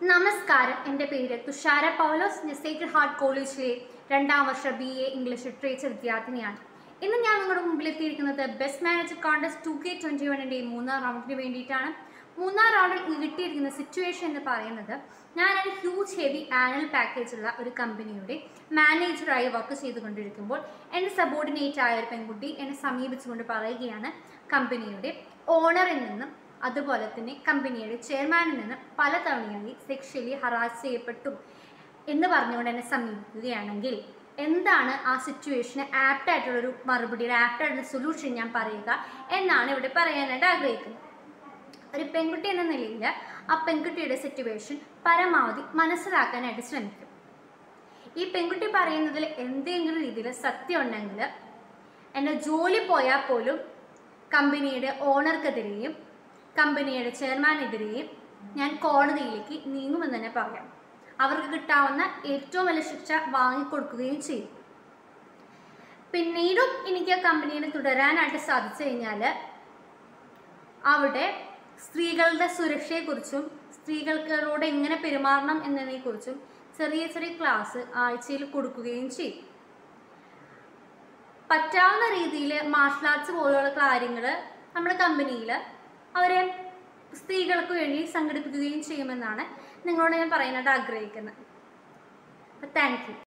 നമസ്കാരം എൻ്റെ പേര് തുഷാര പൗലോസ് ഞാൻ സേക്രഡ് ഹാർട്ട് കോളേജിലെ രണ്ടാം വർഷ ബി എ ഇംഗ്ലീഷ് ലിറ്ററേച്ചർ വിദ്യാർത്ഥിനിയാണ് ഇന്ന് ഞാൻ നിങ്ങളുടെ മുമ്പിൽ എത്തിയിരിക്കുന്നത് best manager contest two K twenty വണ്ണിൻ്റെ മൂന്നാം റൗണ്ടിന് വേണ്ടിയിട്ടാണ് മൂന്നാം റൗണ്ടിൽ കിട്ടിയിരിക്കുന്ന സിറ്റുവേഷൻ എന്ന് പറയുന്നത് ഞാനൊരു ഹ്യൂജ് ഹെവി ആനുവൽ പാക്കേജ് ഉള്ള ഒരു കമ്പനിയുടെ മാനേജറായി വർക്ക് ചെയ്തുകൊണ്ടിരിക്കുമ്പോൾ എൻ്റെ സബോർഡിനേറ്റ് ആയ ഒരു പെൺകുട്ടി എന്നെ സമീപിച്ചുകൊണ്ട് പറയുകയാണ് കമ്പനിയുടെ ഓണറിൽ നിന്നും അതുപോലെ തന്നെ കമ്പനിയുടെ ചെയർമാനിൽ നിന്ന് പലതവണയായി സെക്ഷലി ഹറാസ് ചെയ്യപ്പെട്ടു എന്ന് പറഞ്ഞുകൊണ്ട് എന്നെ സമീപിക്കുകയാണെങ്കിൽ എന്താണ് ആ സിറ്റുവേഷന് ആപ്റ്റ് ആയിട്ടുള്ളൊരു മറുപടി ഒരു ആപ്റ്റ് ആയിട്ടുള്ള സൊല്യൂഷൻ ഞാൻ പറയുക എന്നാണ് ഇവിടെ പറയാനായിട്ട് ആഗ്രഹിക്കുന്നത് ഒരു പെൺകുട്ടി എന്ന നിലയിൽ ആ പെൺകുട്ടിയുടെ സിറ്റുവേഷൻ പരമാവധി മനസ്സിലാക്കാനായിട്ട് ശ്രമിക്കും ഈ പെൺകുട്ടി പറയുന്നതിൽ എന്തെങ്കിലും രീതിയിൽ സത്യം ഉണ്ടെങ്കിൽ എൻ്റെ ജോലി പോയാൽ പോലും കമ്പനിയുടെ ഓണർക്കെതിരെയും കമ്പനിയുടെ ചെയർമാനെതിരെയും ഞാൻ കോടതിയിലേക്ക് നീങ്ങുമെന്ന് തന്നെ പറയാം അവർക്ക് കിട്ടാവുന്ന ഏറ്റവും വലിയ ശിക്ഷ വാങ്ങിക്കൊടുക്കുകയും ചെയ്യും പിന്നീടും എനിക്ക് ആ കമ്പനിയിൽ തുടരാനായിട്ട് സാധിച്ചു കഴിഞ്ഞാൽ അവിടെ സ്ത്രീകളുടെ സുരക്ഷയെക്കുറിച്ചും സ്ത്രീകൾക്കോട് എങ്ങനെ പെരുമാറണം എന്നതിനെക്കുറിച്ചും ചെറിയ ചെറിയ ക്ലാസ് ആഴ്ചയിൽ കൊടുക്കുകയും ചെയ്യും പറ്റാവുന്ന രീതിയിൽ മാർഷൽ ആർട്സ് പോലുള്ള കാര്യങ്ങൾ നമ്മുടെ കമ്പനിയിൽ അവരെ സ്ത്രീകൾക്ക് വേണ്ടി സംഘടിപ്പിക്കുകയും ചെയ്യുമെന്നാണ് നിങ്ങളോട് ഞാൻ പറയാനായിട്ട് ആഗ്രഹിക്കുന്നത് താങ്ക് യു